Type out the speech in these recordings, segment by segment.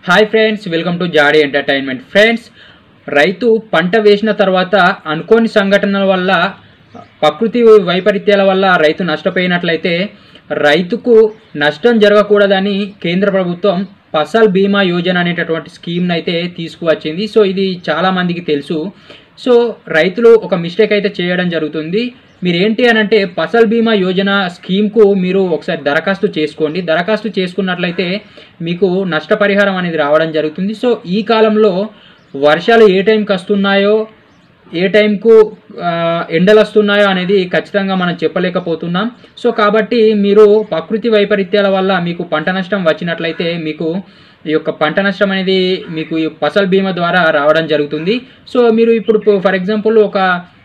hi friends welcome to Jaadi entertainment friends రైతు పంట వేసిన తర్వాత అనుకోని సంఘటనల వల్ల ప్రకృతి వైపరీత్యాల వల్ల రైతు నష్టపోయినట్లయితే రైతుకు నష్టం జరగకూడదని కేంద్ర ప్రభుత్వం ఫసల్ బీమా యోజన అనేటటువంటి స్కీమ్ని అయితే తీసుకువచ్చింది సో ఇది చాలా మందికి తెలుసు సో రైతులు ఒక మిస్టేక్ అయితే చేయడం జరుగుతుంది మీరు ఏంటి అని అంటే ఫసల్ బీమా యోజన స్కీమ్కు మీరు ఒకసారి దరఖాస్తు చేసుకోండి దరఖాస్తు చేసుకున్నట్లయితే మీకు నష్టపరిహారం అనేది రావడం జరుగుతుంది సో ఈ కాలంలో వర్షాలు ఏ టైంకి వస్తున్నాయో ఏ టైంకు ఆ, ఎండలు వస్తున్నాయో అనేది ఖచ్చితంగా మనం చెప్పలేకపోతున్నాం సో కాబట్టి మీరు ప్రకృతి వైపరీత్యాల వల్ల మీకు పంట నష్టం వచ్చినట్లయితే మీకు ఈ యొక్క పంట నష్టం అనేది మీకు ఈ ఫసల్ బీమా ద్వారా రావడం జరుగుతుంది సో మీరు ఇప్పుడు ఫర్ ఎగ్జాంపుల్ ఒక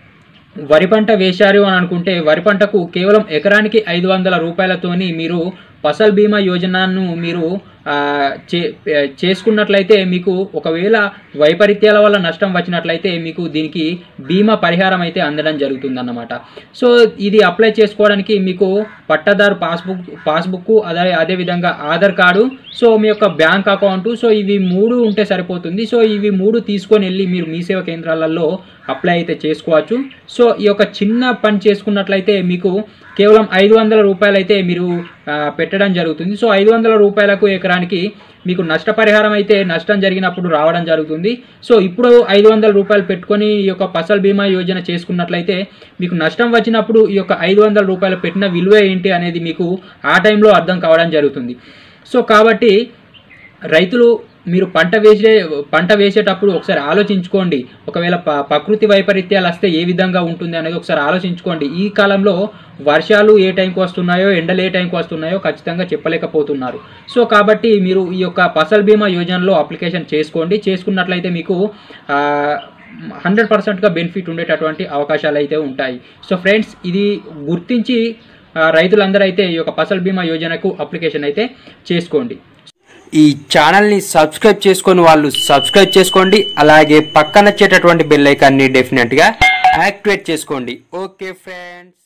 వరి పంట వేశారు అని అనుకుంటే వరి పంటకు కేవలం ఎకరానికి ఐదు వందల రూపాయలతోని మీరు ఫసల్ బీమా యోజనను మీరు ఆ, చే ఆ, చేసుకున్నట్లయితే మీకు ఒకవేళ వైపరీత్యాల వల్ల నష్టం వచ్చినట్లయితే మీకు దీనికి బీమా పరిహారం అయితే అందడం జరుగుతుందన్నమాట సో ఇది అప్లై చేసుకోవడానికి మీకు పట్టదారు పాస్బుక్ పాస్బుక్ అదే అదేవిధంగా ఆధార్ కార్డు సో మీ యొక్క బ్యాంక్ అకౌంట్ సో ఇవి మూడు ఉంటే సరిపోతుంది సో ఇవి మూడు తీసుకొని వెళ్ళి మీరు మీ సేవా కేంద్రాలలో అప్లై అయితే చేసుకోవచ్చు సో ఈ యొక్క చిన్న పని చేసుకున్నట్లయితే మీకు కేవలం ఐదు వందల రూపాయలు అయితే మీరు ఆ, పెట్టడం జరుగుతుంది సో ఐదు వందల రూపాయలకు ఎకరానికి మీకు నష్టపరిహారం అయితే నష్టం జరిగినప్పుడు రావడం జరుగుతుంది సో ఇప్పుడు ఐదు వందల రూపాయలు పెట్టుకొని ఈ యొక్క ఫసల్ బీమా యోజన చేసుకున్నట్లయితే మీకు నష్టం వచ్చినప్పుడు ఈ యొక్క ఐదు వందల రూపాయలు పెట్టిన విలువ ఏంటి అనేది మీకు ఆ టైంలో అర్థం కావడం జరుగుతుంది సో కాబట్టి రైతులు మీరు పంట వేసే పంట వేసేటప్పుడు ఒకసారి ఆలోచించుకోండి ఒకవేళ ప ప్రకృతి వైపరీత్యాలు వస్తే ఏ విధంగా ఉంటుంది అనేది ఒకసారి ఆలోచించుకోండి ఈ కాలంలో వర్షాలు ఏ టైంకి వస్తున్నాయో ఎండలు ఏ టైంకి వస్తున్నాయో ఖచ్చితంగా చెప్పలేకపోతున్నారు సో కాబట్టి మీరు ఈ యొక్క ఫసల్ బీమా యోజనలో అప్లికేషన్ చేసుకోండి చేసుకున్నట్లయితే మీకు హండ్రెడ్ పర్సెంట్గా బెనిఫిట్ ఉండేటటువంటి అవకాశాలు అయితే ఉంటాయి సో ఫ్రెండ్స్ ఇది గుర్తించి ఆ, రైతులందరూ అయితే ఈ యొక్క ఫసల్ బీమా యోజనకు అప్లికేషన్ అయితే చేసుకోండి ఈ ఛానల్ని సబ్స్క్రైబ్ చేసుకొని వాళ్ళు సబ్స్క్రైబ్ చేసుకోండి అలాగే పక్కన వచ్చేటటువంటి బెల్ ఐకాన్ని డెఫినెట్గా యాక్టివేట్ చేసుకోండి ఓకే ఫ్రెండ్స్